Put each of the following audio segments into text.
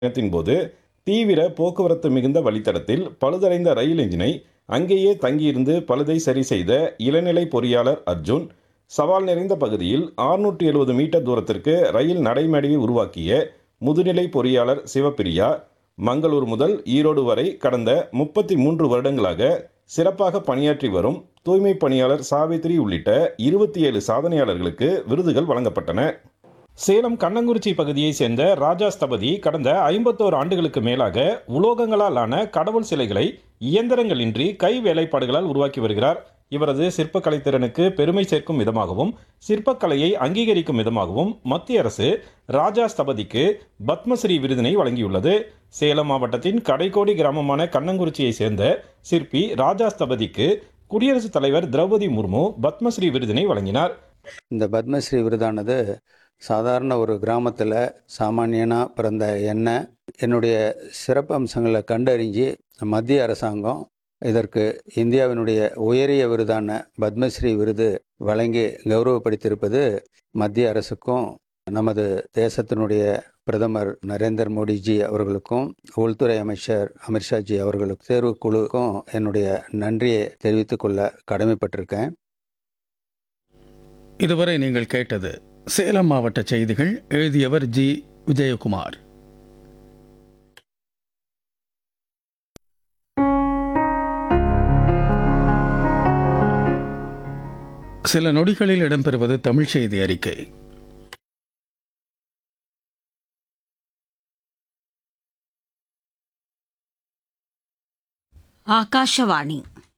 பயணத்தின் போது தீவிர போக்குவரத்து மிகுந்த வழித்தடத்தில் பழுதடைந்த ரயில் எஞ்சினை அங்கேயே தங்கியிருந்து பழுதை சரி செய்த இளநிலை பொறியாளர் அர்ஜுன் சவால் நிறைந்த பகுதியில் 670 எழுபது மீட்டர் தூரத்திற்கு ரயில் நடைமேடையை உருவாக்கிய முதுநிலை பொறியாளர் சிவப்பிரியா மங்களூர் முதல் ஈரோடு வரை கடந்த முப்பத்தி மூன்று வருடங்களாக சிறப்பாக பணியாற்றி வரும் தூய்மை பணியாளர் சாவித்ரி உள்ளிட்ட இருபத்தி ஏழு சாதனையாளர்களுக்கு விருதுகள் வழங்கப்பட்டன சேலம் கண்ணங்குறிச்சி பகுதியைச் சேர்ந்த ராஜா ஸ்தபதி கடந்த ஐம்பத்தோரு ஆண்டுகளுக்கு மேலாக உலோகங்களால் ஆன கடவுள் சிலைகளை இயந்திரங்களின்றி கை வேலைப்பாடுகளால் உருவாக்கி வருகிறார் இவரது சிற்பக்கலை திறனுக்கு பெருமை சேர்க்கும் விதமாகவும் சிற்பக்கலையை அங்கீகரிக்கும் விதமாகவும் மத்திய அரசு ராஜா ஸ்தபதிக்கு பத்மஸ்ரீ விருதினை வழங்கியுள்ளது சேலம் மாவட்டத்தின் கடைக்கோடி கிராமமான கண்ணங்குறிச்சியை சேர்ந்த சிற்பி ராஜா ஸ்தபதிக்கு குடியரசுத் தலைவர் திரௌபதி முர்மு பத்மஸ்ரீ விருதினை வழங்கினார் இந்த பத்மஸ்ரீ விருதானது சாதாரண ஒரு கிராமத்தில் சாமானியனாக பிறந்த என்னை என்னுடைய சிறப்பு அம்சங்களை கண்டறிஞ்சு மத்திய அரசாங்கம் இதற்கு இந்தியாவினுடைய உயரிய விருதான பத்மஸ்ரீ விருது வழங்கி கௌரவப்படுத்தியிருப்பது மத்திய அரசுக்கும் நமது தேசத்தினுடைய பிரதமர் நரேந்திர மோடிஜி அவர்களுக்கும் உள்துறை அமைச்சர் அமித்ஷாஜி அவர்களுக்கு தேர்வுக்குழுக்கும் என்னுடைய நன்றியை தெரிவித்துக் கொள்ள கடமைப்பட்டிருக்கேன் இதுவரை நீங்கள் கேட்டது சேலம் மாவட்ட செய்திகள் எழுதியவர் ஜி விஜயகுமார் சில நொடிகளில் இடம்பெறுவது தமிழ் செய்தி அறிக்கை ಆಕಾಶವಾಣಿ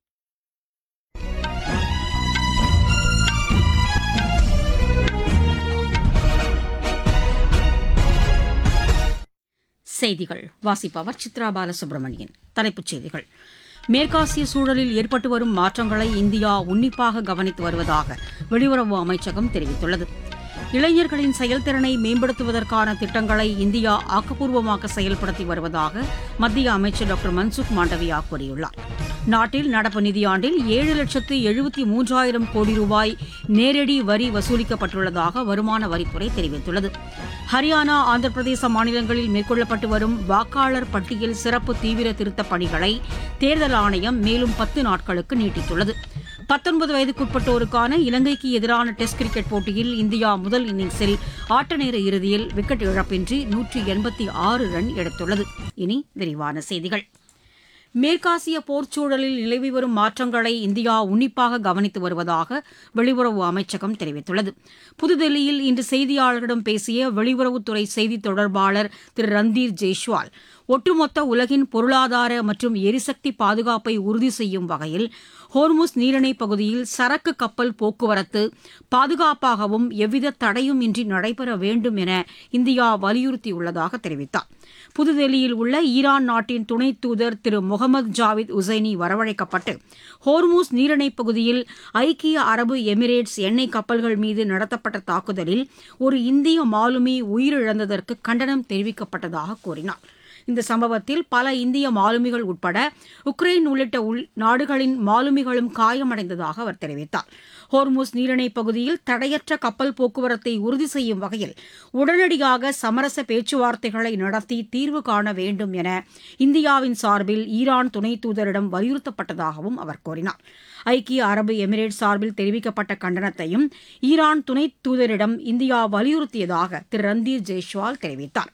செய்திகள் வாசிப்பவர் சித்ரா பாலசுப்ரமணியன் தலைப்புச் செய்திகள் மேற்காசிய சூழலில் ஏற்பட்டு வரும் மாற்றங்களை இந்தியா உன்னிப்பாக கவனித்து வருவதாக வெளியுறவு அமைச்சகம் தெரிவித்துள்ளது இளைஞர்களின் செயல்திறனை மேம்படுத்துவதற்கான திட்டங்களை இந்தியா ஆக்கப்பூர்வமாக செயல்படுத்தி வருவதாக மத்திய அமைச்சர் டாக்டர் மன்சுக் மாண்டவியா கூறியுள்ளார் நாட்டில் நடப்பு நிதியாண்டில் ஏழு லட்சத்து எழுபத்தி மூன்றாயிரம் கோடி ரூபாய் நேரடி வரி வசூலிக்கப்பட்டுள்ளதாக வருமான வரித்துறை தெரிவித்துள்ளது ஹரியானா ஆந்திர பிரதேச மாநிலங்களில் மேற்கொள்ளப்பட்டு வரும் வாக்காளர் பட்டியல் சிறப்பு தீவிர திருத்தப் பணிகளை தேர்தல் ஆணையம் மேலும் பத்து நாட்களுக்கு நீட்டித்துள்ளது பத்தொன்பது வயதுக்குட்பட்டோருக்கான இலங்கைக்கு எதிரான டெஸ்ட் கிரிக்கெட் போட்டியில் இந்தியா முதல் இன்னிங்ஸில் ஆட்ட நேர இறுதியில் விக்கெட் இழப்பின்றி நூற்றி எண்பத்தி ஆறு ரன் எடுத்துள்ளது இனி விரிவான செய்திகள் மேற்காசிய போர்ச்சூழலில் நிலவி வரும் மாற்றங்களை இந்தியா உன்னிப்பாக கவனித்து வருவதாக வெளியுறவு அமைச்சகம் தெரிவித்துள்ளது புதுதில்லியில் இன்று செய்தியாளர்களிடம் பேசிய வெளியுறவுத்துறை செய்தித் தொடர்பாளர் திரு ரந்தீர் ஜெய்ஷ்வால் ஒட்டுமொத்த உலகின் பொருளாதார மற்றும் எரிசக்தி பாதுகாப்பை உறுதி செய்யும் வகையில் ஹோர்முஸ் நீரிணை பகுதியில் சரக்கு கப்பல் போக்குவரத்து பாதுகாப்பாகவும் எவ்வித தடையும் இன்றி நடைபெற வேண்டும் என இந்தியா வலியுறுத்தியுள்ளதாக தெரிவித்தார் புதுதில்லியில் உள்ள ஈரான் நாட்டின் துணை தூதர் திரு முகமது ஜாவித் உசைனி வரவழைக்கப்பட்டு ஹோர்மூஸ் நீரிணை பகுதியில் ஐக்கிய அரபு எமிரேட்ஸ் எண்ணெய் கப்பல்கள் மீது நடத்தப்பட்ட தாக்குதலில் ஒரு இந்திய மாலுமி உயிரிழந்ததற்கு கண்டனம் தெரிவிக்கப்பட்டதாக கூறினார் இந்த சம்பவத்தில் பல இந்திய மாலுமிகள் உட்பட உக்ரைன் உள்ளிட்ட உள் நாடுகளின் மாலுமிகளும் காயமடைந்ததாக அவர் தெரிவித்தார் ஹோர்முஸ் நீரிணை பகுதியில் தடையற்ற கப்பல் போக்குவரத்தை உறுதி செய்யும் வகையில் உடனடியாக சமரச பேச்சுவார்த்தைகளை நடத்தி தீர்வு காண வேண்டும் என இந்தியாவின் சார்பில் ஈரான் துணை தூதரிடம் வலியுறுத்தப்பட்டதாகவும் அவர் கூறினார் ஐக்கிய அரபு எமிரேட் சார்பில் தெரிவிக்கப்பட்ட கண்டனத்தையும் ஈரான் துணை தூதரிடம் இந்தியா வலியுறுத்தியதாக திரு ரந்தீர் ஜெய்ஷ்வால் தெரிவித்தார்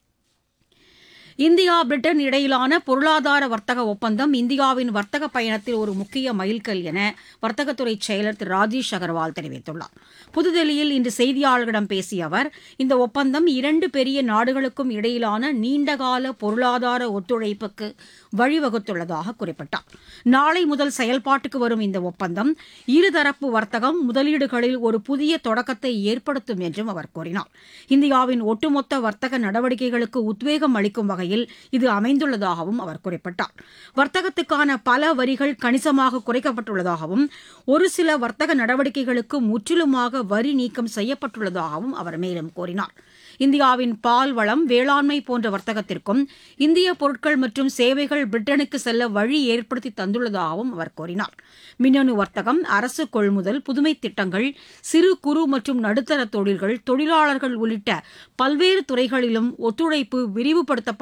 இந்தியா பிரிட்டன் இடையிலான பொருளாதார வர்த்தக ஒப்பந்தம் இந்தியாவின் வர்த்தக பயணத்தில் ஒரு முக்கிய மைல்கல் என வர்த்தகத்துறை செயலர் திரு ராஜேஷ் அகர்வால் தெரிவித்துள்ளார் புதுதில்லியில் இன்று செய்தியாளர்களிடம் பேசிய அவர் இந்த ஒப்பந்தம் இரண்டு பெரிய நாடுகளுக்கும் இடையிலான நீண்டகால பொருளாதார ஒத்துழைப்புக்கு வழிவகுத்துள்ளதாக குறிப்பிட்டார் நாளை முதல் செயல்பாட்டுக்கு வரும் இந்த ஒப்பந்தம் இருதரப்பு வர்த்தகம் முதலீடுகளில் ஒரு புதிய தொடக்கத்தை ஏற்படுத்தும் என்றும் அவர் கூறினார் இந்தியாவின் ஒட்டுமொத்த வர்த்தக நடவடிக்கைகளுக்கு உத்வேகம் அளிக்கும் வகையில் இது அமைந்துள்ளதாகவும் அவர் குறிப்பிட்டார் வர்த்தகத்துக்கான பல வரிகள் கணிசமாக குறைக்கப்பட்டுள்ளதாகவும் ஒரு சில வர்த்தக நடவடிக்கைகளுக்கு முற்றிலுமாக வரி நீக்கம் செய்யப்பட்டுள்ளதாகவும் அவர் மேலும் கூறினார் இந்தியாவின் பால் வளம் வேளாண்மை போன்ற வர்த்தகத்திற்கும் இந்திய பொருட்கள் மற்றும் சேவைகள் பிரிட்டனுக்கு செல்ல வழி ஏற்படுத்தி தந்துள்ளதாகவும் அவர் கூறினார் மின்னணு வர்த்தகம் அரசு கொள்முதல் புதுமை திட்டங்கள் சிறு குறு மற்றும் நடுத்தர தொழில்கள் தொழிலாளர்கள் உள்ளிட்ட பல்வேறு துறைகளிலும் ஒத்துழைப்பு விரிவுபடுத்தப்பட